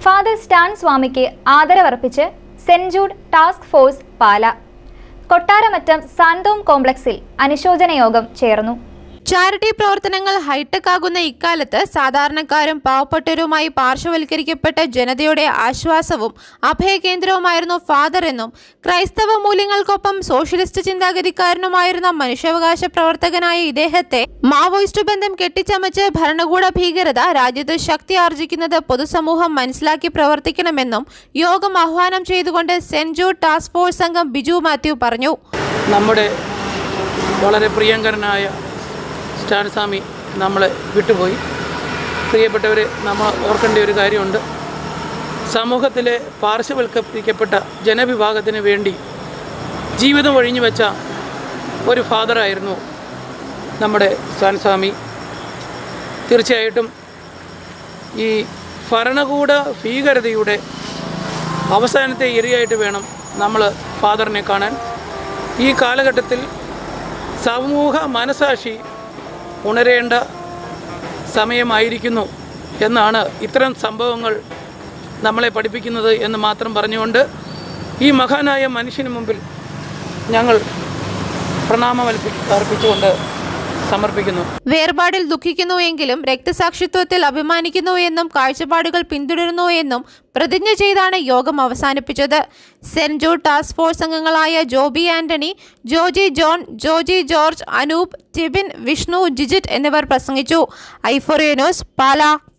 father Stan സ്വാമിക്ക് ആദരവർപ്പിച്ച് saint Jude task force Pala Kottaramattam Santhome കോംപ്ലക്സിൽ അനുശോചന യോഗം ചേർന്നു ചാരിറ്റി പ്രവർത്തനങ്ങൾ ഹൈടെക് ആകുന്ന ഇക്കാലത്ത് സാധാരണക്കാരും പാവപ്പെട്ടവരുമായി പാർശ്വവൽക്കരിക്കപ്പെട്ട ജനതയുടെ ആശ്വാസവും അഭയകേന്ദ്രവുമായിരുന്നു ഫാദർ എന്നും ക്രൈസ്തവ മൂല്യങ്ങൾക്കൊപ്പം സോഷ്യലിസ്റ്റ് ചിന്താഗതിക്കാരനുമായിരുന്ന മനുഷ്യാവകാശ പ്രവർത്തകനായ ഇദ്ദേഹത്തെ മാവോയിസ്റ്റ് ബന്ധം കെട്ടിച്ചമച്ച് ഭരണകൂട ഭീകരത രാജ്യത്ത് ശക്തി ആർജിക്കുന്നത് പൊതുസമൂഹം മനസ്സിലാക്കി പ്രവർത്തിക്കണമെന്നും യോഗം ആഹ്വാനം ചെയ്തുകൊണ്ട് സെന്റ് ജൂഡ് ടാസ്ക് ഫോഴ്സ് അംഗം ബിജു മാത്യു പറഞ്ഞു നമ്മുടെ വളരെ പ്രിയങ്കരനായ സ്റ്റാൻ സ്വാമി നമ്മളെ വിട്ടുപോയി പ്രിയപ്പെട്ടവർ നമ്മൾ ഓർക്കേണ്ട ഒരു കാര്യമുണ്ട് സമൂഹത്തിലെ പാർശ്വവൽക്കരിക്കപ്പെട്ട ജനവിഭാഗത്തിന് വേണ്ടി ജീവിതം ഒഴിഞ്ഞു വെച്ച ഒരു ഫാദറായിരുന്നു നമ്മുടെ സ്റ്റാൻ സ്വാമി തീർച്ചയായിട്ടും ഈ ഭരണകൂട ഭീകരതയുടെ അവസാനത്തെ ഇരയായിട്ട് വേണം നമ്മൾ ഫാദറിനെ കാണാൻ ഈ കാലഘട്ടത്തിൽ സമൂഹ മനസാക്ഷി ഉണരേണ്ട സമയമായിരിക്കുന്നു എന്നാണ് ഇത്തരം സംഭവങ്ങൾ നമ്മളെ പഠിപ്പിക്കുന്നത് എന്ന് മാത്രം പറഞ്ഞുകൊണ്ട് ഈ മഹാനായ മനുഷ്യന് മുമ്പിൽ ഞങ്ങൾ പ്രണാമം അർപ്പി- അർപ്പിച്ചുകൊണ്ട് സമർപ്പിക്കുന്നു വേർപാടിൽ ദുഃഖിക്കുന്നു എങ്കിലും രക്തസാക്ഷിത്വത്തിൽ അഭിമാനിക്കുന്നു എന്നും കാഴ്ചപ്പാടുകൾ പിന്തുടരുന്നു എന്നും പ്രതിജ്ഞ ചെയ്താണ് യോഗം അവസാനിപ്പിച്ചത് സെന്റ് ജൂഡ് ടാസ്ക് ഫോഴ്സ് അംഗങ്ങളായ ജോബി ആന്റണി ജോജി ജോൺ ജോജി ജോർജ് അനൂപ് ടിബിൻ വിഷ്ണു ജിജിറ്റ് എന്നിവർ പ്രസംഗിച്ചു ഐഫോറിയ ന്യൂസ് പാല